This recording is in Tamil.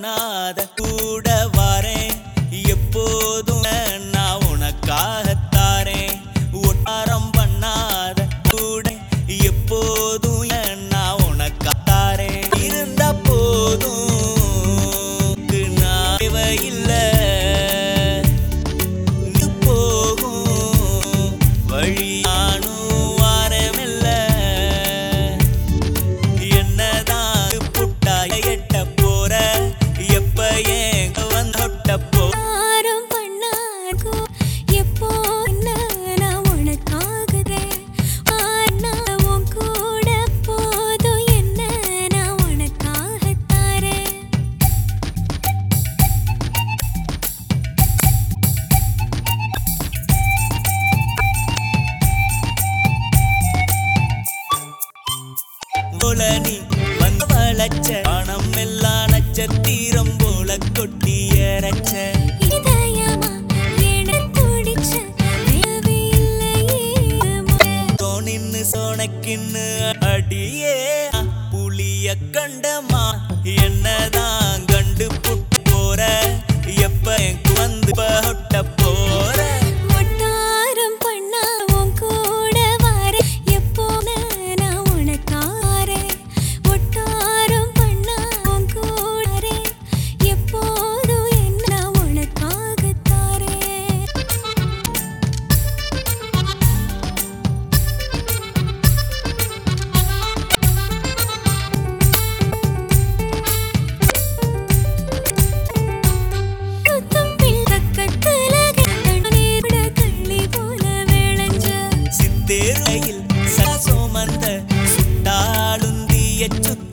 பண்ணாத கூட வரேன் எப்போதும் நான் உனக்காகத்தாரேன் ஒட்டாரம் பண்ணாத கூட எப்போதும் நான் உனக்காத்தாரேன் இருந்த போதும் உனக்கு நான் தேவையில்லை நீ போகும் வழியானும் வாரமில்ல என்னதான் புட்டாய எட்ட போற எப்ப ஏன் வந்தொட்ட போ யாரும் பண்ணாதோ எப்போ என்ன நான் உனக்காகுதேன் ஆனா உன் கூட போதும் என்ன நான் உனக்காகத் தாரேன் போல நீ வந்து வளச்ச பணம் எல்லாம் நட்சத்திரம் போல கொட்டி இறச்ச இதயமா எனத் துடிச்ச தேவை இல்லையே முறை. நின்னு சோனக்கின்னு அடியே புளிய கண்டமா என்னதான் கண்டு புட்டு போற எப்ப எனக்கு வந்து பட்ட போற ஒட்டாரம் பண்ணா உன் கூட வரேன் எப்போ நான் உனக்காரேன் ஒட்டாரம் பண்ணா உன் கூட வரேன் எப்போதும் என்ன நான் உனக்காகத் தாரேன் சுத்தம் பிள்ளக்கத்துல நீரோட கள்ளி போல விளைஞ்ச சித்தேரையில் சோமந்த சுட்டாளுந்திய சுத்த